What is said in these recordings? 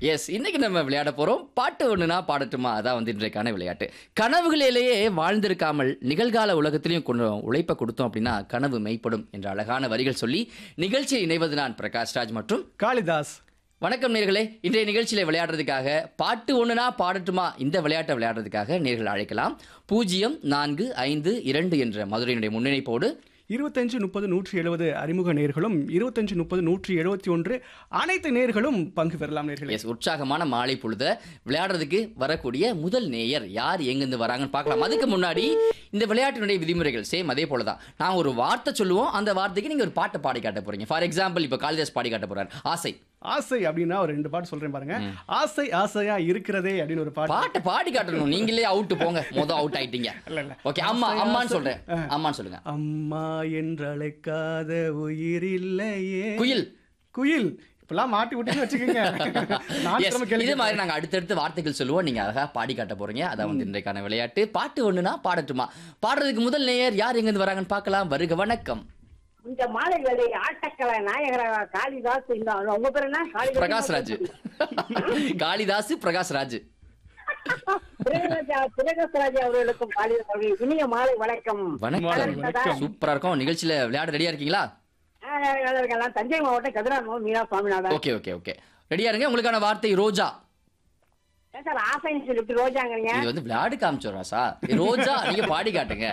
S இன்னைக்கு நம்ம விளையாட போறோம் பாட்டு ஒண்ணுனா பாடட்டுமா அதான் வந்து இன்றைக்கான விளையாட்டு கனவுகளிலேயே வாழ்ந்திருக்காமல் நிகழ்கால உலகத்திலையும் கொஞ்சம் உழைப்பை கொடுத்தோம் அப்படின்னா கனவு மெய்ப்படும் என்ற அழகான வரிகள் சொல்லி நிகழ்ச்சியை இணைவது நான் பிரகாஷ் ராஜ் மற்றும் காளிதாஸ் வணக்கம் நேர்களே இன்றைய நிகழ்ச்சியில விளையாடுறதுக்காக பாட்டு ஒண்ணுனா பாடட்டுமா இந்த விளையாட்டை விளையாடுறதுக்காக நேர்கள் அழைக்கலாம் பூஜ்ஜியம் நான்கு ஐந்து இரண்டு என்ற மதுரையினுடைய முன்னிணைப்போடு இருபத்தஞ்சு முப்பது நூற்றி எழுபது அறிமுக நேர்களும் இருபத்தஞ்சு முப்பது நூற்றி எழுபத்தி ஒன்று அனைத்து நேர்களும் பங்கு பெறலாம் நேர்களே எஸ் உற்சாகமான மாலை பொழுத விளையாடுறதுக்கு வரக்கூடிய முதல் நேயர் யார் எங்கிருந்து வராங்கன்னு பார்க்கலாம் அதுக்கு முன்னாடி இந்த விளையாட்டினுடைய விதிமுறைகள் சேம் அதே போல தான் நான் ஒரு வார்த்தை சொல்லுவோம் அந்த வார்த்தைக்கு நீங்க ஒரு பாட்டை பாடி காட்ட போறீங்க ஃபார் எக்ஸாம்பிள் இப்போ காளிதாஸ் பாடி காட்ட போறாரு ஆசை ஆசை அப்படின்னா ஒரு ரெண்டு பாட்டு சொல்றேன் பாருங்க ஆசை ஆசையா இருக்கிறதே அப்படின்னு ஒரு பாட்டு பாட்டை பாடி காட்டணும் நீங்களே அவுட் போங்க மொதல் அவுட் ஆயிட்டீங்க இல்ல, இல்ல. ஓகே அம்மா ஆசை, அம்மான்னு ஆசை. சொல்றேன் அம்மான்னு சொல்லுங்க அம்மா என்று அழைக்காத உயிர் இல்லையே குயில் குயில் இப்பெல்லாம் மாட்டி விட்டுன்னு வச்சுக்கோங்க நான் Yes, திரும்ப கேள்வி இதே மாதிரி நாங்க அடுத்தடுத்து வார்த்தைகள் சொல்லுவோம் நீங்க அழகா பாடி காட்ட போறீங்க அதான் வந்து இன்றைக்கான விளையாட்டு பாட்டு ஒண்ணுனா பாடட்டுமா பாடுறதுக்கு முதல் நேயர் யார் எங்கிருந்து வராங்கன்னு பார்க்கலாம் வருக வணக்கம் இந்த மாலை வேலை ஆட்டக்கலை நாயகர காளிதாஸ் இந்த உங்க பேர் என்ன காளிதாஸ் பிரகாஷ் ராஜ் காளிதாஸ் பிரகாஷ் ராஜ் பிரகாஷ் பிரகாஷ் ராஜ் அவர்களுக்கும் காளிதாஸ் அவர்களுக்கு இனிய மாலை வணக்கம் வணக்கம் வணக்கம். சூப்பரா இருக்கும் நிகழ்ச்சியில விளையாட ரெடியா இருக்கீங்களா ஆ, நல்லா இருக்கேன். நான் தஞ்சை மாவட்டம் Kathiramam Meena Swaminathan okay okay okay ரெடியா இருங்க உங்களுக்கான வார்த்தை ரோஜா ஏன் சார் ஆசைன்னு சொல்லிட்டு ரோஜாங்கிறீங்க இது வந்து விளையாடு காமிச்சோம் ராசா ரோஜா நீங்க பாடி காட்டுங்க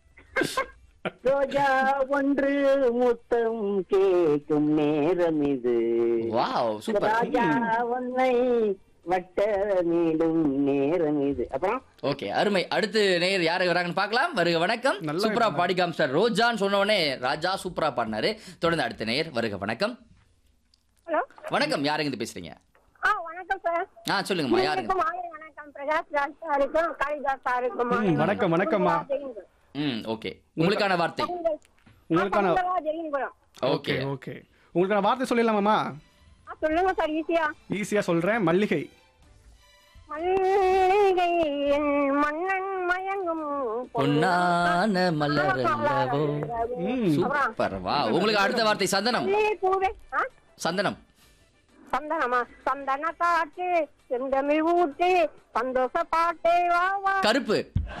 ரோஜா ஒன்று முத்தம் கேட்கும் நேரம் இது வாவ் சூப்பர் ராஜா உன்னை வட்ட நீடும் நேரம் இது அப்புறம் ஓகே அருமை அடுத்து நேயர் யாரு வராங்கன்னு பார்க்கலாம் வருக வணக்கம் நல்லா சூப்பரா பாடி காமிச்சார் ரோஜான்னு சொன்ன உடனே ராஜா சூப்பரா பாடினாரு தொடர்ந்து அடுத்த நேயர் வருக வணக்கம் ஹலோ வணக்கம் யாருங்க இது பேசுறீங்க ஆ வணக்கம் சார் ஆ சொல்லுங்கம்மா யாருங்க வணக்கம் மாலை வணக்கம் பிரகாஷ் ராஜ் சாருக்கும் காளிதாஸ் சாருக்கும் ம், வணக்கம், வணக்கம்மா. ம் ஓகே உங்களுக்கான வார்த்தை உங்களுக்கான ஜெயின்புரம் ஓகே ஓகே ஓகே உங்களுக்கான வார்த்தை சொல்லிடலாமாம்மா ஆ சொல்லுங்க சார் ஈஸியா ஈஸியா சொல்றேன் மல்லிகை மல்லிகையின் மன்னன் மயங்கும் பொன்னான மலர் அல்லவோ ம் சூப்பர் வா உங்களுக்கு அடுத்த வார்த்தை சந்தனம் மல்லிகை பூவே ஆ சந்தனம் சந்தனமா சந்தன காட்டு செந்தமிழ் ஊட்டு சந்தோஷ பாட்டே வா வா கருப்பு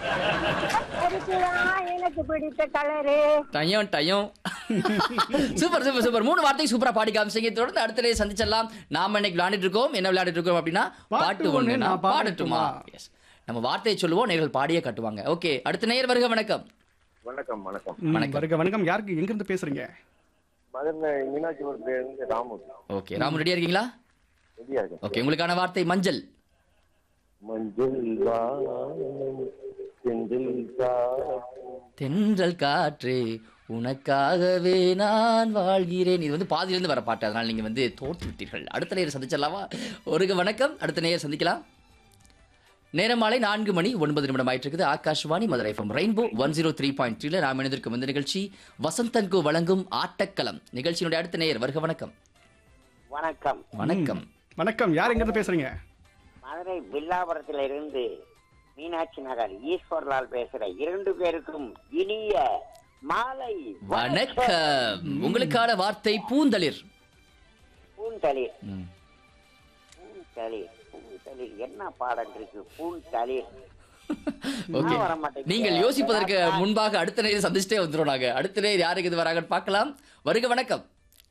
அதுக்குதான் எனக்கு பிடித்த colour time time super super super மூணு வார்த்தை சூப்பரா பாடி காமிச்சீங்க தொடர்ந்து அடுத்த நேரம் சந்திச்சிடலாம் நாம இன்னைக்கு விளையாண்டுட்டு இருக்கோம் என்ன விளையாடிட்டு இருக்கோம் அப்படின்னா பாட்டு பாட்டு ஒண்ணு, ஒண்ணு நான் நான் பாடட்டுமா பாடட்டுமா? எஸ் நம்ம வார்த்தையை சொல்லுவோம் நேர்கள் பாடியே கட்டுவாங்க ஓகே அடுத்த நேயர் வருக வணக்கம் வணக்கம் வணக்கம் ம், வணக்கம். வருக வணக்கம் யாருக்கு எங்க இருந்து பேசுறீங்க மதுரை மீனாட்சிபுரத்துலேருந்து ராமு ஓகே ராமு ரெடியா இருக்கீங்களா ரெடியா இருக்கேன் ஓகே உங்களுக்கான வார்த்தை மஞ்சள் மஞ்சள் வானம் செந்தில் காற்றும் தென்றல் காற்றே உனக்காகவே நான் வாழ்கிறேன் இது வந்து பாதியிலிருந்து வர பாட்டு அதனால நீங்க வந்து தோற்று விட்டீர்கள் அடுத்த நேரம் சந்திச்சிடலாமா ஒரு வணக்கம் அடுத்த நேரம் சந்திக்கலாம் நேரம் மாலை நான்கு மணி ஒன்பது நிமிடம் ஆயிட்டு இருக்குது Akashvani Madurai FM rainbow one zero three point த்ரீல நாம் இணைந்திருக்கும் இந்த நிகழ்ச்சி வசந்தன்கு வழங்கும் ஆட்டக்களம் நிகழ்ச்சியினுடைய அடுத்த நேயர் வருக வணக்கம் வணக்கம் வணக்கம் வணக்கம் யார் எங்க இருந்து பேசுறீங்க மதுரை வில்லாபுரத்துல இருந்து மீனாட்சி நகர் ஈஸ்வர்லால் பேசுறேன் இரண்டு பேருக்கும் இனிய மாலை வணக்கம் உங்களுக்கான வார்த்தை பூந்தளிர் பூந்தளிர் ம். பூந்தளிர் பூந்தளிர் என்ன பாடம் இருக்கு பூந்தளிர் ஓகே நான் வர மாட்டேங்குது. நீங்கள் யோசிப்பதற்கு முன்பாக அடுத்த நேரம் சந்திச்சுட்டே வந்துடும் நாங்க அடுத்த நேரம் யாருக்கு இது வராங்கன்னு பார்க்கலாம் வருக வணக்கம்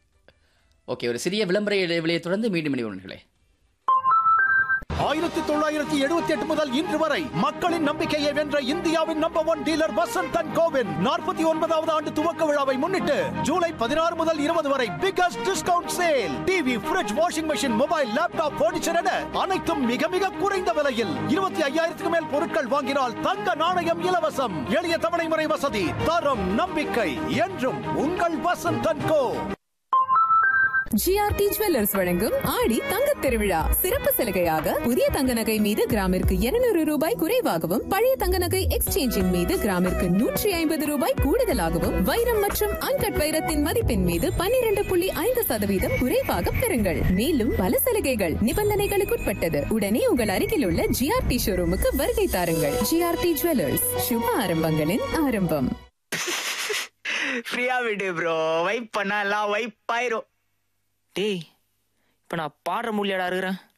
ஓகே ஒரு சிறிய விளம்பர இடைவெளியை தொடர்ந்து மீண்டும் இணைவர்களே ஆயிரத்தி தொள்ளாயிரத்தி எழுபத்தி எட்டு முதல் இன்று வரை மக்களின் நம்பிக்கையை வென்ற இந்தியாவின் number one dealer Vasanth and கோவின் நாற்பத்தி ஒன்பதாவது ஆண்டு துவக்க விழாவை முன்னிட்டு ஜூலை பதினாறு முதல் இருபது வரை biggest discount sale TV fridge washing machine mobile laptop furniture என அனைத்தும் மிக மிக குறைந்த விலையில் இருபத்தி ஐயாயிரத்துக்கு மேல் பொருட்கள் வாங்கினால் தங்க நாணயம் இலவசம் எளிய தவணை முறை வசதி தரம் நம்பிக்கை என்றும் உங்கள் Vasanth and Co GRT jewellers வழங்கும் ஆடி தங்கத் திருவிழா சிறப்பு சலுகையாக புதிய தங்க நகை மீது கிராமிற்கு 200 ரூபாய் குறைவாகவும் பழைய தங்க நகை எக்ஸ்சேஞ்சின் மீது கிராமிற்கு நூற்றி ஐம்பது ரூபாய் கூடுதலாகவும் வைரம் மற்றும் அன்கட் வைரத்தின் மதிப்பின் மீது 12.5% புள்ளி ஐந்து சதவீதம் குறைவாக பெறுங்கள் மேலும் பல சலுகைகள் நிபந்தனைகளுக்குட்பட்டது உடனே உங்கள் அருகில் உள்ள ஜிஆர்டி ஷோரூமுக்கு வருகை தாருங்கள் ஜிஆர்டி ஜுவல்லர்ஸ் சுப ஆரம்பங்களின் ஆரம்பம் ஃப்ரீயா விடு ப்ரோ வைப் பண்ணா எல்லாம் வைப் ஆயிரும் டேய் இப்ப நான் பாடுற முடியாடா இருக்கிறேன்